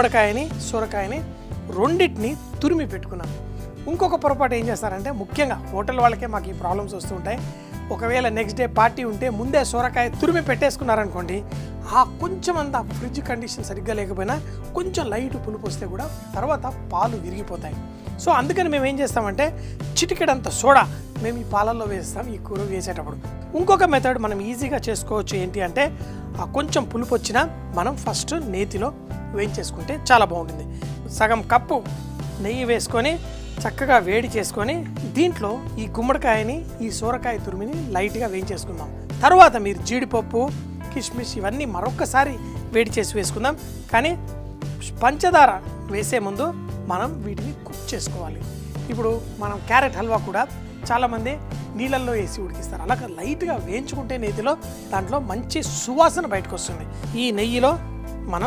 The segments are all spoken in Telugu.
గుమ్మడికాయని సొరకాయని రెండింటిని తురిమి పెట్టుకున్నాం ఇంకొక పొరపాటు ఏం చేస్తారంటే ముఖ్యంగా హోటల్ వాళ్ళకే మాకు ఈ ప్రాబ్లమ్స్ వస్తూ ఉంటాయి ఒకవేళ నెక్స్ట్ డే పార్టీ ఉంటే ముందే సొరకాయ తురిమి పెట్టేసుకున్నారనుకోండి ఆ కొంచెం అంత ఫ్రిడ్జ్ కండిషన్ సరిగ్గా లేకపోయినా కొంచెం లైట్ పులుపు వస్తే కూడా తర్వాత పాలు విరిగిపోతాయి సో అందుకని మేము ఏం చేస్తామంటే చిటికెడంత సోడా మేము ఈ పాలల్లో వేస్తాం ఈ కూర వేసేటప్పుడు ఇంకొక మెథడ్ మనం ఈజీగా చేసుకోవచ్చు ఏంటి అంటే ఆ కొంచెం పులుపు వచ్చినా మనం ఫస్ట్ నేతిలో వేయించేసుకుంటే చాలా బాగుంటుంది సగం కప్పు నెయ్యి వేసుకొని చక్కగా వేడి చేసుకొని దీంట్లో ఈ గుమ్మడికాయని ఈ సోరకాయ తురిమిని లైట్గా వేయించేసుకుందాం తర్వాత మీరు జీడిపప్పు కిస్మిస్ ఇవన్నీ మరొకసారి వేడి చేసి వేసుకుందాం కానీ పంచదార వేసే ముందు మనం వీటిని కుక్ చేసుకోవాలి ఇప్పుడు మనం క్యారెట్ హల్వా కూడా చాలామంది నీళ్ళల్లో వేసి ఉడికిస్తారు అలా లైట్గా వేయించుకుంటే నేతిలో దాంట్లో మంచి సువాసన బయటకు వస్తుంది ఈ నెయ్యిలో మనం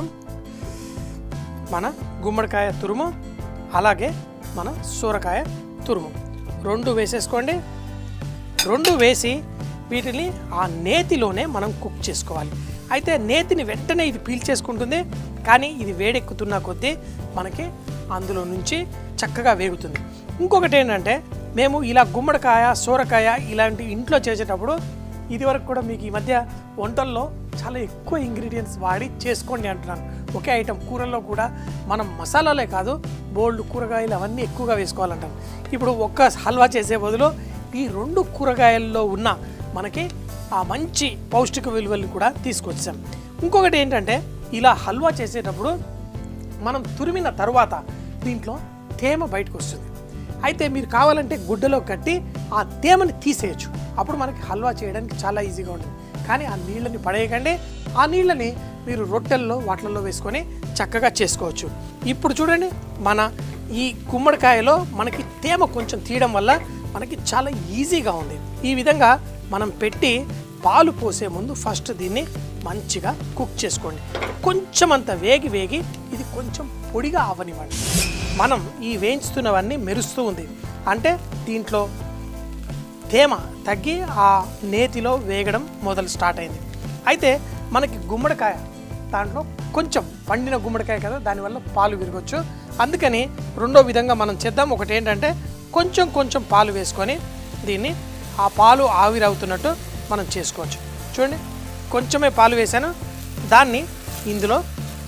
మన గుమ్మడికాయ తురుము అలాగే మన సూరకాయ తురుము రెండు వేసేసుకోండి రెండు వేసి వీటిని ఆ నేతిలోనే మనం కుక్ చేసుకోవాలి అయితే నేతిని వెంటనే ఇది పీల్చేసుకుంటుంది కానీ ఇది వేడెక్కుతున్న కొద్దీ మనకి అందులో నుంచి చక్కగా వేగుతుంది ఇంకొకటి ఏంటంటే మేము ఇలా గుమ్మడికాయ సోరకాయ ఇలాంటి ఇంట్లో చేసేటప్పుడు ఇదివరకు కూడా మీకు ఈ మధ్య వంటల్లో చాలా ఎక్కువ ఇంగ్రీడియంట్స్ వాడి చేసుకోండి అంటున్నాను ఒకే ఐటెం కూరల్లో కూడా మనం మసాలాలే కాదు బోల్డ్ కూరగాయలు అవన్నీ ఎక్కువగా వేసుకోవాలంటాను ఇప్పుడు ఒక్క హల్వా చేసే బదులు ఈ రెండు కూరగాయల్లో ఉన్న మనకి ఆ మంచి పౌష్టిక విలువలు కూడా తీసుకొచ్చాం ఇంకొకటి ఏంటంటే ఇలా హల్వా చేసేటప్పుడు మనం తురిమిన తర్వాత దీంట్లో తేమ బయటకు వస్తుంది అయితే మీరు కావాలంటే గుడ్డలో కట్టి ఆ తేమని తీసేయచ్చు అప్పుడు మనకి హల్వా చేయడానికి చాలా ఈజీగా ఉంటుంది కానీ ఆ నీళ్ళని పడేయకండి ఆ నీళ్ళని మీరు రొట్టెల్లో వాటిల్లో వేసుకొని చక్కగా చేసుకోవచ్చు ఇప్పుడు చూడండి మన ఈ గుమ్మడికాయలో మనకి తేమ కొంచెం తీయడం వల్ల మనకి చాలా ఈజీగా ఉంది ఈ విధంగా మనం పెట్టి పాలు పోసే ముందు ఫస్ట్ దీన్ని మంచిగా కుక్ చేసుకోండి కొంచెం అంత వేగి వేగి ఇది కొంచెం పొడిగా అవనివ్వండి మనం ఈ వేయించుతున్నవన్నీ మెరుస్తూ ఉంది అంటే దీంట్లో తేమ తగ్గి ఆ నేతిలో వేగడం మొదలు స్టార్ట్ అయింది అయితే మనకి గుమ్మడికాయ దాంట్లో కొంచెం పండిన గుమ్మడికాయ కదా దానివల్ల పాలు విరగొచ్చు అందుకని రెండో విధంగా మనం చేద్దాం ఒకటి ఏంటంటే కొంచెం కొంచెం పాలు వేసుకొని దీన్ని ఆ పాలు ఆవిరవుతున్నట్టు మనం చేసుకోవచ్చు చూడండి కొంచెమే పాలు వేసాను దాన్ని ఇందులో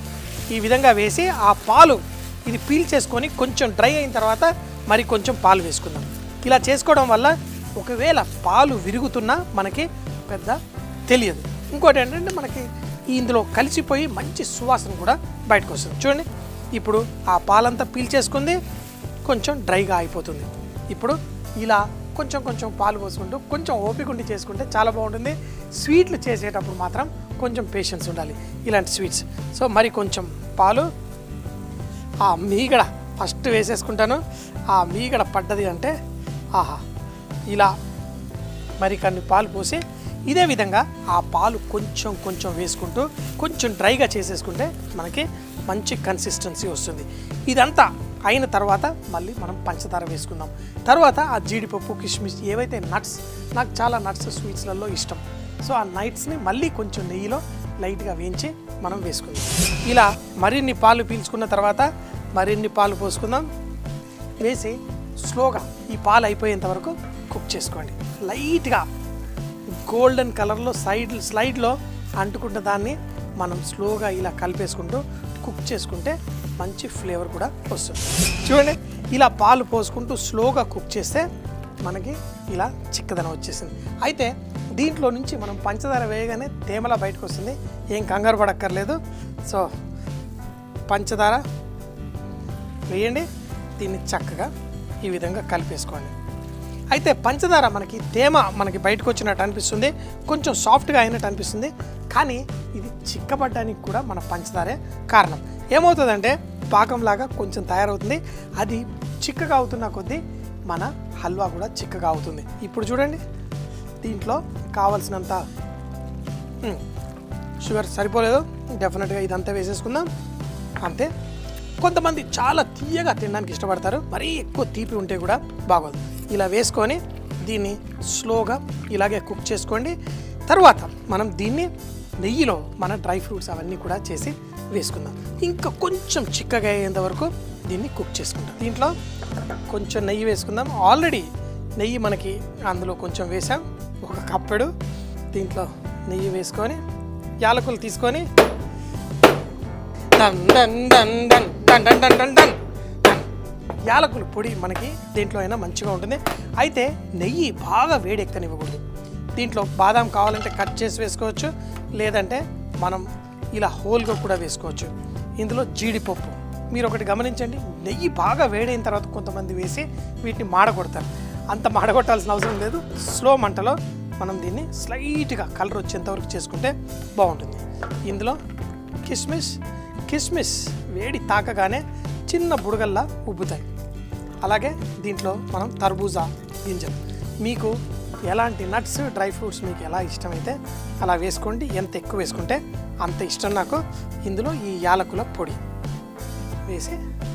ఈ విధంగా వేసి ఆ పాలు ఇది పీల్ చేసుకొని కొంచెం డ్రై అయిన తర్వాత మరి కొంచెం పాలు వేసుకుందాం ఇలా చేసుకోవడం వల్ల ఒకవేళ పాలు విరుగుతున్నా మనకి పెద్ద తెలియదు ఇంకోటి ఏంటంటే మనకి ఈ ఇందులో కలిసిపోయి మంచి సువాసన కూడా బయటకు వస్తుంది చూడండి ఇప్పుడు ఆ పాలంతా పీల్ చేసుకుంది కొంచెం డ్రైగా అయిపోతుంది ఇప్పుడు ఇలా కొంచెం కొంచెం పాలు పోసుకుంటూ కొంచెం ఓపిక ఉండి చేసుకుంటే చాలా బాగుంటుంది స్వీట్లు చేసేటప్పుడు మాత్రం కొంచెం పేషెన్స్ ఉండాలి ఇలాంటి స్వీట్స్ సో మరి కొంచెం పాలు ఆ మీగడ ఫస్ట్ వేసేసుకుంటాను ఆ మీగడ పడ్డది అంటే ఆహా ఇలా మరి కొన్ని పాలు పోసి ఇదే విధంగా ఆ పాలు కొంచెం కొంచెం వేసుకుంటూ కొంచెం డ్రైగా చేసేసుకుంటే మనకి మంచి కన్సిస్టెన్సీ వస్తుంది ఇదంతా అయిన తర్వాత మళ్ళీ మనం పంచదార వేసుకుందాం తర్వాత ఆ జీడిపప్పు కిస్మిస్ ఏవైతే నట్స్ నాకు చాలా నట్స్ స్వీట్స్లలో ఇష్టం సో ఆ నైట్స్ని మళ్ళీ కొంచెం నెయ్యిలో లైట్గా వేయించి మనం వేసుకుందాం ఇలా మరిన్ని పాలు పీల్చుకున్న తర్వాత మరిన్ని పాలు పోసుకుందాం వేసి స్లోగా ఈ పాలు అయిపోయేంత వరకు కుక్ చేసుకోండి లైట్గా గోల్డెన్ కలర్లో సైడ్ స్లైడ్లో అంటుకుంటే దాన్ని మనం స్లోగా ఇలా కలిపేసుకుంటూ కుక్ చేసుకుంటే మంచి ఫ్లేవర్ కూడా వస్తుంది చూడండి ఇలా పాలు పోసుకుంటూ స్లోగా కుక్ చేస్తే మనకి ఇలా చిక్కదనం వచ్చేసింది అయితే దీంట్లో నుంచి మనం పంచదార వేయగానే తేమలా బయటకు వస్తుంది ఏం కంగారు పడక్కర్లేదు సో పంచదార వేయండి దీన్ని చక్కగా ఈ విధంగా కలిపేసుకోండి అయితే పంచదార మనకి తేమ మనకి బయటకు వచ్చినట్టు అనిపిస్తుంది కొంచెం సాఫ్ట్గా అయినట్టు అనిపిస్తుంది కానీ ఇది చిక్కబడ్డానికి కూడా మన పంచదారే కారణం ఏమవుతుందంటే పాకంలాగా కొంచెం తయారవుతుంది అది చిక్కగా అవుతున్న కొద్దీ మన హల్వా కూడా చిక్కగా అవుతుంది ఇప్పుడు చూడండి దీంట్లో కావలసినంత మ్, షుగర్ సరిపోలేదు డెఫినెట్గా ఇదంతా వేసేసుకుందాం అంతే కొంతమంది చాలా తీయగా తినడానికి ఇష్టపడతారు మరీ ఎక్కువ తీపి ఉంటే కూడా బాగోదు ఇలా వేసుకొని దీన్ని స్లోగా ఇలాగే కుక్ చేసుకోండి తర్వాత మనం దీన్ని నెయ్యిలో మన డ్రై ఫ్రూట్స్ అవన్నీ కూడా చేసి వేసుకుందాం ఇంకా కొంచెం చిక్కగా అయ్యేంత వరకు దీన్ని కుక్ చేసుకుందాం దీంట్లో కొంచెం నెయ్యి వేసుకుందాం ఆల్రెడీ నెయ్యి మనకి అందులో కొంచెం వేసాం ఒక కప్పెడు దీంట్లో నెయ్యి వేసుకొని యాలకులు తీసుకొని done done done done done done done done done done. యాలకుల పొడి మనకి దేంట్లో అయినా మంచిగా ఉంటుంది అయితే నెయ్యి బాగా వేడెక్కనివ్వకూడదు దీంట్లో బాదాం కావాలంటే కట్ చేసి వేసుకోవచ్చు లేదంటే మనం ఇలా హోల్గా కూడా వేసుకోవచ్చు ఇందులో జీడిపప్పు మీరు ఒకటి గమనించండి నెయ్యి బాగా వేడైన తర్వాత కొంతమంది వేసి వీటిని మాడగొడతారు అంత మాడగొట్టాల్సిన అవసరం లేదు స్లో మంటలో మనం దీన్ని స్లైట్గా కలర్ వచ్చేంత వరకు చేసుకుంటే బాగుంటుంది ఇందులో కిస్మిస్ కిస్మిస్ వేడి తాకగానే చిన్న బుడగల్లా ఉబ్బుతాయి అలాగే దీంట్లో మనం తర్బూజా గింజలు మీకు ఎలాంటి నట్స్ డ్రై ఫ్రూట్స్ మీకు ఎలా ఇష్టమైతే అలా వేసుకోండి ఎంత ఎక్కువ వేసుకుంటే అంత ఇష్టం నాకు ఇందులో ఈ యాలకుల పొడి వేసి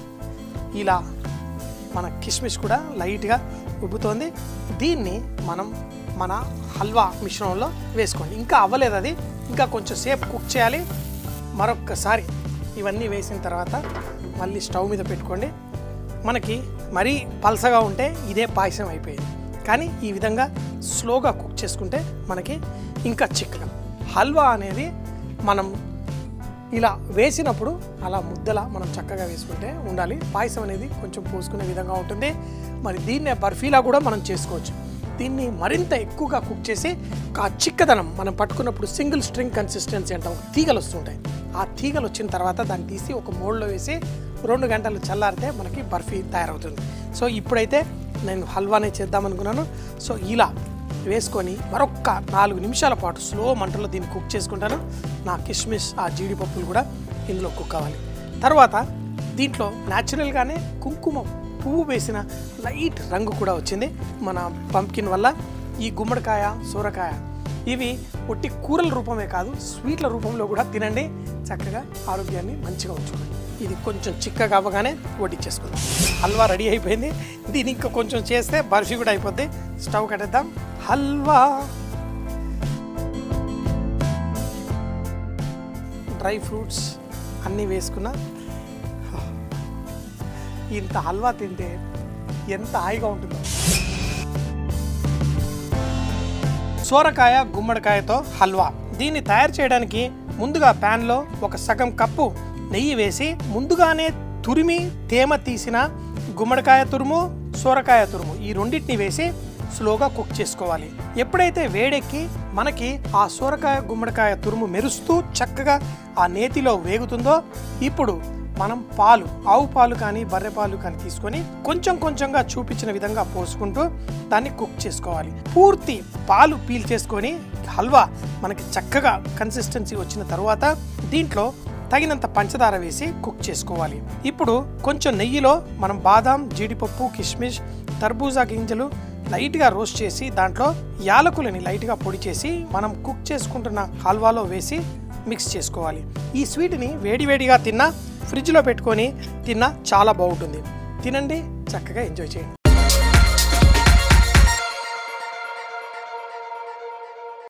ఇలా మన కిస్మిస్ కూడా లైట్గా ఉబ్బుతోంది దీన్ని మనం మన హల్వా మిశ్రమంలో వేసుకోండి ఇంకా అవ్వలేదు అది ఇంకా కొంచెం సేపు కుక్ చేయాలి మరొక్కసారి ఇవన్నీ వేసిన తర్వాత మళ్ళీ స్టవ్ మీద పెట్టుకోండి మనకి మరీ పల్సగా ఉంటే ఇదే పాయసం అయిపోయింది కానీ ఈ విధంగా స్లోగా కుక్ చేసుకుంటే మనకి ఇంకా చిక్కగా హల్వా అనేది మనం ఇలా వేసినప్పుడు అలా ముద్దలా మనం చక్కగా వేసుకుంటే ఉండాలి పాయసం అనేది కొంచెం పోసుకునే విధంగా ఉంటుంది మరి దీన్నే బర్ఫీలా కూడా మనం చేసుకోవచ్చు దీన్ని మరింత ఎక్కువగా కుక్ చేసి ఆ చిక్కదనం మనం పట్టుకున్నప్పుడు సింగిల్ స్ట్రింగ్ కన్సిస్టెన్సీ అంటాం తీగలు వస్తుంటాయి ఆ తీగలు వచ్చిన తర్వాత దాన్ని తీసి ఒక మోల్డ్లో వేసి రెండు గంటలు చల్లారితే మనకి బర్ఫీ తయారవుతుంది సో ఇప్పుడైతే నేను హల్వానే చేద్దాం అనుకున్నాను సో ఇలా వేసుకొని మరొక్క నాలుగు నిమిషాల పాటు స్లో మంటలో దీన్ని కుక్ చేసుకుంటాను నా కిస్మిస్ ఆ జీడిపప్పులు కూడా ఇందులో కుక్ అవ్వాలి తర్వాత దీంట్లో న్యాచురల్గానే కుంకుమ పువ్వు వేసిన లైట్ రంగు కూడా వచ్చింది మన పంకిన్ వల్ల ఈ గుమ్మడికాయ సూరకాయ ఇవి ఒట్టి కూరల రూపమే కాదు స్వీట్ల రూపంలో కూడా తినండి చక్కగా ఆరోగ్యాన్ని మంచిగా ఉంచుకోండి ఇది కొంచెం చిక్కగా అవ్వగానే వడ్డించేసుకుందాం హల్వా రెడీ అయిపోయింది దీన్ని ఇంకా కొంచెం చేస్తే బర్ఫీ కూడా అయిపోద్ది స్టవ్ కట్టేద్దాం హల్వా డ్రై ఫ్రూట్స్ అన్నీ వేసుకున్నా ఇంత హల్వా తింటే ఎంత హాయిగా ఉంటుందో సోరకాయ గుమ్మడికాయతో హల్వా దీన్ని తయారు చేయడానికి ముందుగా ప్యాన్లో ఒక సగం కప్పు నెయ్యి వేసి ముందుగానే తురిమి తేమ తీసిన గుమ్మడికాయ తురుము సోరకాయ తురుము ఈ రెండింటిని వేసి స్లోగా కుక్ చేసుకోవాలి ఎప్పుడైతే వేడెక్కి మనకి ఆ సోరకాయ గుమ్మడికాయ తురుము మెరుస్తూ చక్కగా ఆ నేతిలో వేగుతుందో ఇప్పుడు మనం పాలు ఆవు పాలు కానీ బర్రె పాలు కానీ తీసుకొని కొంచెం కొంచెంగా చూపించిన విధంగా పోసుకుంటూ దాన్ని కుక్ చేసుకోవాలి పూర్తి పాలు పీల్ చేసుకొని హల్వా మనకి చక్కగా కన్సిస్టెన్సీ వచ్చిన తర్వాత దీంట్లో తగినంత పంచదార వేసి కుక్ చేసుకోవాలి ఇప్పుడు కొంచెం నెయ్యిలో మనం బాదాం జీడిపప్పు కిస్మిస్ తర్బూజా గింజలు లైట్గా రోస్ట్ చేసి దాంట్లో యాలకులని లైట్గా పొడి చేసి మనం కుక్ చేసుకుంటున్న హల్వాలో వేసి మిక్స్ చేసుకోవాలి ఈ స్వీట్ని వేడివేడిగా తిన్నా ఫ్రిడ్జ్లో పెట్టుకొని తిన్నా చాలా బాగుంటుంది తినండి చక్కగా ఎంజాయ్ చేయండి